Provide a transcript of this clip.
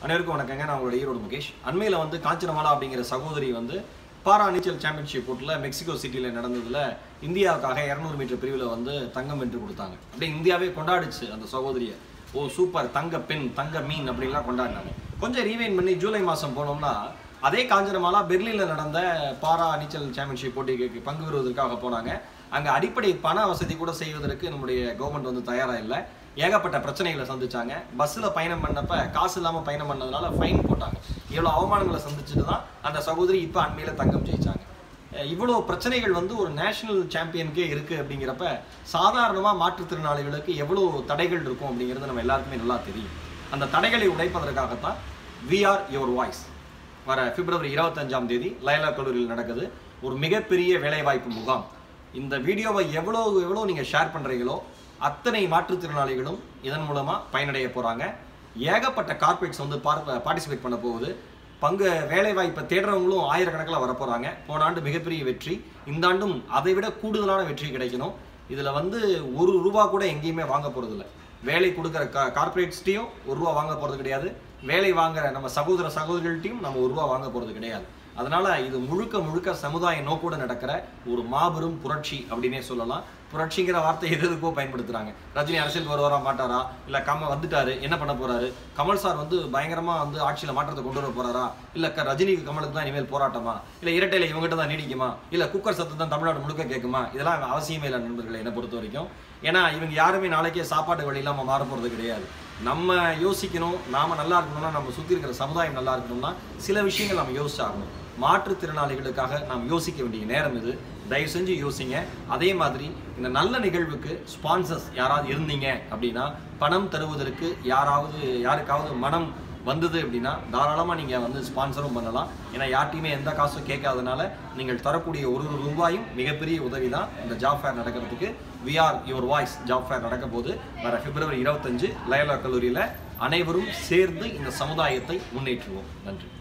அனைவருக்கும் வணக்கங்க நான் உங்களோட ஈரோடு முகேஷ் அண்மையில் வந்து காஞ்சனமாலா அப்படிங்கிற சகோதரி வந்து பாரா நீச்சல் சாம்பியன்ஷிப் போட்டில் மெக்சிகோ சிட்டியில் நடந்ததில் இந்தியாவுக்காக இரநூறு மீட்டர் பிரிவில் வந்து தங்கம் வென்று கொடுத்தாங்க அப்படியே இந்தியாவே கொண்டாடிச்சு அந்த சகோதரியை ஓ சூப்பர் தங்க பெண் தங்க மீன் அப்படின்லாம் கொண்டாடினாங்க கொஞ்சம் ரீவைன் பண்ணி ஜூலை மாதம் போனோம்னா அதே காஞ்சனமாலா பெர்லினில் நடந்த பாரா நீச்சல் சாம்பியன்ஷிப் போட்டிக்கு பங்கு பெறுவதற்காக போனாங்க அங்கே அடிப்படை பண வசதி கூட செய்வதற்கு நம்முடைய கவர்மெண்ட் வந்து தயாராக இல்லை ஏகப்பட்ட பிரச்சனைகளை சந்திச்சாங்க பஸ்ஸில் பயணம் பண்ணப்ப காசு இல்லாமல் பயணம் பண்ணதுனால ஃபைன் போட்டாங்க இவ்வளோ அவமானங்களை சந்திச்சுட்டு தான் அந்த சகோதரி இப்போ அண்மையில் தங்கம் ஜெயிச்சாங்க அஹ் இவ்வளோ பிரச்சனைகள் வந்து ஒரு நேஷனல் சாம்பியனுக்கே இருக்குது அப்படிங்கிறப்ப சாதாரணமாக மாற்றுத்திறனாளிகளுக்கு எவ்வளோ தடைகள் இருக்கும் அப்படிங்கிறது நம்ம எல்லாருக்குமே நல்லா தெரியும் அந்த தடைகளை உடைப்பதற்காகத்தான் வி ஆர் யுவர் வாய்ஸ் வர பிப்ரவரி இருபத்தஞ்சாம் தேதி லயலா கல்லூரியில் நடக்குது ஒரு மிகப்பெரிய வேலைவாய்ப்பு முகாம் இந்த வீடியோவை எவ்வளோ எவ்வளோ நீங்கள் ஷேர் பண்ணுறீங்களோ அத்தனை மாற்றுத்திறனாளிகளும் இதன் மூலமாக பயனடைய போகிறாங்க ஏகப்பட்ட கார்பரேட்ஸ் வந்து பார்ட்டிசிபேட் பண்ண போகுது பங்கு வேலைவாய்ப்பை தேடுறவங்களும் ஆயிரக்கணக்கில் வர போகிறாங்க போன ஆண்டு மிகப்பெரிய வெற்றி இந்த ஆண்டும் அதை விட கூடுதலான வெற்றி கிடைக்கணும் இதில் வந்து ஒரு ரூபா கூட எங்கேயுமே வாங்க போகிறதில்ல வேலை கொடுக்குற கா கார்பரேட்ஸ்டையும் ஒரு ரூபா வாங்க போகிறது கிடையாது வேலை வாங்குற நம்ம சகோதர சகோதரிகள்ட்டையும் நம்ம ஒரு ரூபா வாங்க போகிறது கிடையாது அதனால இது முழுக்க முழுக்க சமுதாய நோக்கோடு நடக்கிற ஒரு மாபெரும் புரட்சி அப்படின்னே சொல்லலாம் புரட்சிங்கிற வார்த்தை எது எதுக்கோ பயன்படுத்துறாங்க ரஜினி அரசியலுக்கு வருவாரா மாட்டாரா இல்ல கம வந்துட்டாரு என்ன பண்ண போறாரு கமல் சார் வந்து பயங்கரமா வந்து ஆட்சியில மாற்றத்தை கொண்டு வர போறாரா இல்ல க- ரஜினிக்கு கமலுக்கு தான் இனிமேல் போராட்டமா இல்ல இரட்டையில இவங்ககிட்ட தான் நீடிக்குமா இல்ல குக்கர் சத்தம் தான் தமிழ்நாடு முழுக்க கேட்குமா இதெல்லாம் அவசியமே இல்லை நண்பர்களை என்னை பொறுத்த வரைக்கும் ஏன்னா இவங்க யாருமே நாளைக்கே சாப்பாட்டு வழி இல்லாம மாற போறது கிடையாது நம்ம யோசிக்கணும் நாம நல்லா இருக்கணும்னா நம்ம சுத்தி இருக்கிற சமுதாயம் நல்லா இருக்கணும்னா சில விஷயங்கள் நம்ம யோசிச்சாகணும் மாற்றுத்திறனாளிகளுக்காக நாம் யோசிக்க வேண்டிய நேரம் இது தயவு செஞ்சு யோசிங்க அதே மாதிரி இந்த நல்ல நிகழ்வுக்கு ஸ்பான்சர்ஸ் யாராவது இருந்தீங்க அப்படின்னா பணம் தருவதற்கு யாராவது யாருக்காவது மனம் வந்தது அப்படின்னா தாராளமாக நீங்கள் வந்து ஸ்பான்சரும் பண்ணலாம் ஏன்னா யார்ட்டையுமே எந்த காசும் கேட்காதனால நீங்கள் தரக்கூடிய ஒரு ஒரு ரூபாயும் மிகப்பெரிய உதவி தான் இந்த ஜாப் ஃபேர் நடக்கிறதுக்கு we are your voice job fair நடக்க போது வர பிப்ரவரி இருபத்தஞ்சு லயலா கல்லூரியில் அனைவரும் சேர்ந்து இந்த சமுதாயத்தை முன்னேற்றுவோம் நன்றி